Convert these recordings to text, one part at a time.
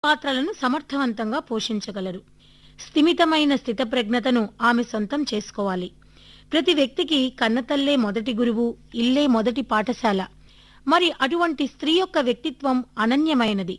పాత్రలను సమర్థవంతంగా పోషించగలరు స్థిమితమైన స్థితప్రజ్ఞతను ఆమె సొంతం చేసుకోవాలి ప్రతి వ్యక్తికి కన్నతల్లే మొదటి గురువు ఇల్లే మొదటి పాఠశాల మరి అటువంటి స్త్రీ యొక్క వ్యక్తిత్వం అనన్యమైనది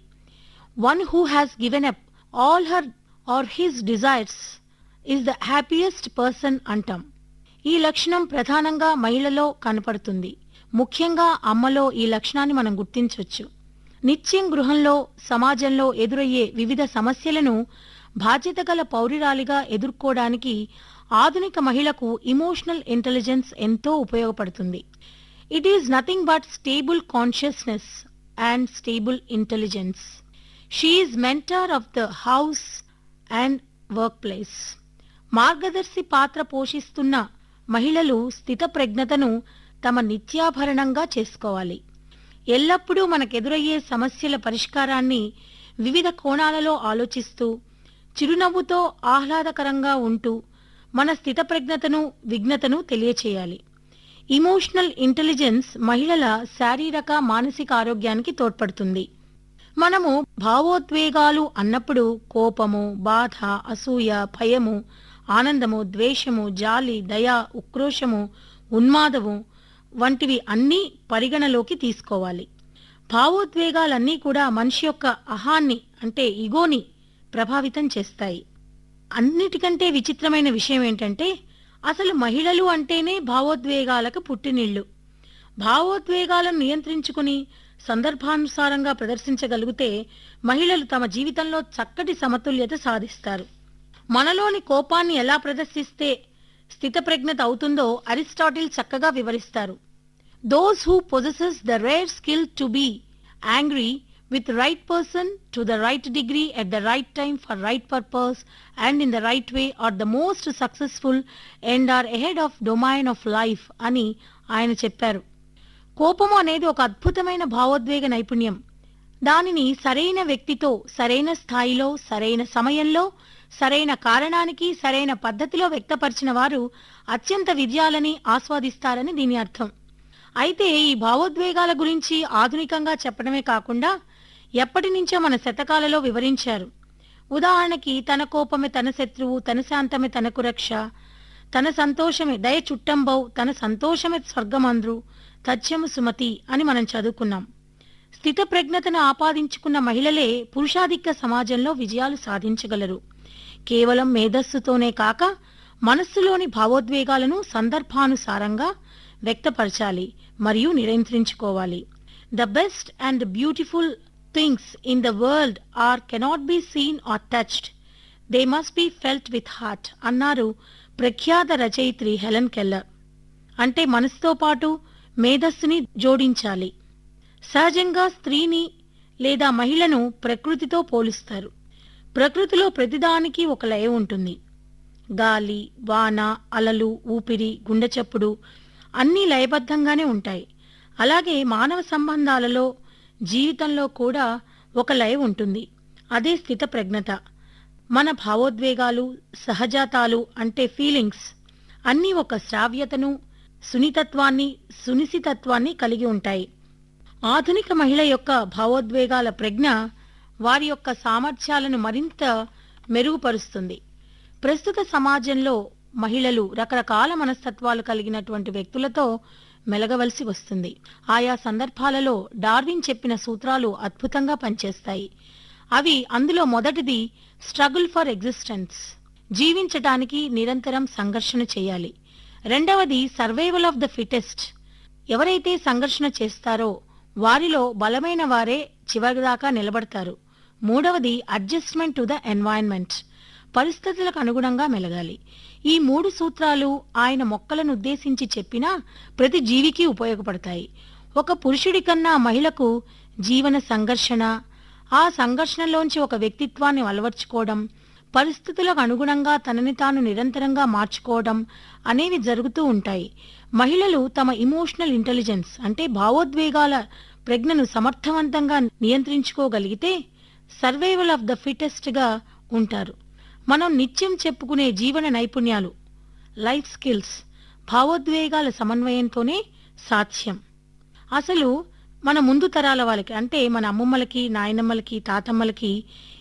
one who has given up all her or his desires is the happiest person అంటాం ఈ లక్షణం ప్రధానంగా మహిళలో కనపడుతుంది ముఖ్యంగా అమ్మలో ఈ లక్షణాన్ని మనం గుర్తించవచ్చు నిత్యం గృహంలో సమాజంలో ఎదురయ్యే వివిధ సమస్యలను బాధ్యత గల పౌరురాలిగా ఎదుర్కోవడానికి ఆధునిక మహిళకు ఇమోషనల్ ఇంటెలిజెన్స్ ఎంతో ఉపయోగపడుతుంది it is nothing but stable consciousness and stable intelligence she is mentor of the house and work place మార్గదర్శి పాత్ర పోషిస్తున్న మహిళలు స్థితప్రజ్ఞతను తమ నిత్యాభరణంగా చేసుకోవాలి ఎల్లప్పుడూ మనకెదురయ్యే సమస్యల పరిష్కారాన్ని వివిధ కోణాలలో ఆలోచిస్తూ చిరునవ్వుతో ఆహ్లాదకరంగా ఉంటూ మన స్థితప్రజ్ఞతను విఘ్నతను తెలియచేయాలి ఇమోషనల్ ఇంటెలిజెన్స్ మహిళల శారీరక మానసిక ఆరోగ్యానికి తోడ్పడుతుంది మనము భావోద్వేగాలు అన్నప్పుడు కోపము బాధ అసూయ భయము ఆనందము ద్వేషము జాలి దయ ఉక్రోషము ఉన్మాదము వంటివి అన్నీ పరిగణలోకి తీసుకోవాలి భావోద్వేగాలన్నీ కూడా మనిషి యొక్క అహాన్ని అంటే ఇగోని ప్రభావితం చేస్తాయి అన్నిటికంటే విచిత్రమైన విషయం ఏంటంటే అసలు మహిళలు అంటేనే భావోద్వేగాలకు పుట్టినిళ్ళు భావోద్వేగాలను నియంత్రించుకుని సందర్భానుసారంగా ప్రదర్శించగలిగితే మహిళలు తమ జీవితంలో చక్కటి సమతుల్యత సాధిస్తారు మనలోని కోపాన్ని ఎలా ప్రదర్శిస్తే స్థితప్రజ్ఞత అవుతుందో అరిస్టాటిల్ చక్కగా వివరిస్తారు those who possesses the rare skill to be angry with right person to the right degree at the right time for right purpose and in the right way are the most successful and are ahead of domain of life అని ఆయన చెప్పారు కోపము అనేది ఒక అద్భుతమైన భావోద్వేగ నైపుణ్యం దానిని సరైన వ్యక్తితో సరైన స్థాయిలో సరైన సమయంలో సరైన కారణానికి సరైన పద్ధతిలో వ్యక్తపరిచిన వారు అత్యంత విజయాలని ఆస్వాదిస్తారని దీని అర్థం అయితే ఈ భావోద్వేగాల గురించి ఆధునికంగా చెప్పడమే కాకుండా ఎప్పటి నుంచో మన శతకాలలో వివరించారు ఉదాహరణకి తన కోపమే తన శత్రువు తన శాంతమే తనకు రక్ష తన సంతోషమే దయ చుట్టంబౌ తన సంతోషమే స్వర్గమంద్రు తథ్యము సుమతి అని మనం చదువుకున్నాం స్థితప్రజ్ఞతను ఆపాదించుకున్న మహిళలే పురుషాధిక్య సమాజంలో విజయాలు సాధించగలరు కేవలం మేధస్సుతోనే కాక మనస్సులోని భావోద్వేగాలను సందర్భానుసారంగా వ్యక్తపరచాలి మరియు నియంత్రించుకోవాలి the best and beautiful things in the world are cannot be seen or touched they must be felt with heart అన్నారు ప్రఖ్యాత రచయిత్రి హెలెన్ కెల్లర్ అంటే మనసుతో పాటు మేధస్సుని జోడించాలి సహజంగా స్త్రీని లేదా మహిళను ప్రకృతితో పోలుస్తారు ప్రకృతిలో ప్రతిదానికి ఒక లయ ఉంటుంది గాలి వాన అలలు ఊపిరి గుండె చప్పుడు అన్నీ లయబద్ధంగానే ఉంటాయి అలాగే మానవ సంబంధాలలో జీవితంలో కూడా ఒక లయ ఉంటుంది అదే స్థిత ప్రజ్ఞత మన భావోద్వేగాలు సహజాతాలు అంటే ఫీలింగ్స్ అన్నీ ఒక శ్రావ్యతను సున్నితత్వాన్ని సునిశితత్వాన్ని కలిగి ఉంటాయి ఆధునిక మహిళ యొక్క భావోద్వేగాల ప్రజ్ఞ వారి యొక్క సామర్థ్యాలను మరింత మెరుగుపరుస్తుంది ప్రస్తుత సమాజంలో మహిళలు రకరకాల మనస్తత్వాలు కలిగినటువంటి వ్యక్తులతో మెలగవలసి వస్తుంది ఆయా సందర్భాలలో డార్విన్ చెప్పిన సూత్రాలు అద్భుతంగా పనిచేస్తాయి అవి అందులో మొదటిది స్ట్రగుల్ ఫర్ ఎగ్జిస్టెన్స్ జీవించటానికి నిరంతరం సంఘర్షణ చేయాలి రెండవది సర్వైవల్ ఆఫ్ ద ఫిటెస్ట్ ఎవరైతే సంఘర్షణ చేస్తారో వారిలో బలమైన వారే చివరిదాకా నిలబడతారు మూడవది అడ్జస్ట్మెంట్ టు ద ఎన్వైరన్మెంట్ పరిస్థితులకు అనుగుణంగా మెలగాలి ఈ మూడు సూత్రాలు ఆయన మొక్కలను ఉద్దేశించి చెప్పినా ప్రతి జీవికి ఉపయోగపడతాయి ఒక పురుషుడి కన్నా మహిళకు జీవన సంఘర్షణ ఆ సంఘర్షణలోంచి ఒక వ్యక్తిత్వాన్ని అలవర్చుకోవడం పరిస్థితులకు అనుగుణంగా తనని తాను నిరంతరంగా మార్చుకోవడం అనేవి జరుగుతూ ఉంటాయి మహిళలు తమ ఇమోషనల్ ఇంటెలిజెన్స్ అంటే భావోద్వేగాల ప్రజ్ఞను సమర్థవంతంగా నియంత్రించుకోగలిగితే సర్వైవల్ ఆఫ్ ద ఫిటెస్ట్ గా ఉంటారు మనం నిత్యం చెప్పుకునే జీవన నైపుణ్యాలు లైఫ్ స్కిల్స్ భావోద్వేగాల సమన్వయంతోనే సాధ్యం అసలు మన ముందు తరాల వాళ్ళకి అంటే మన అమ్మమ్మలకి నాయనమ్మలకి తాతమ్మలకి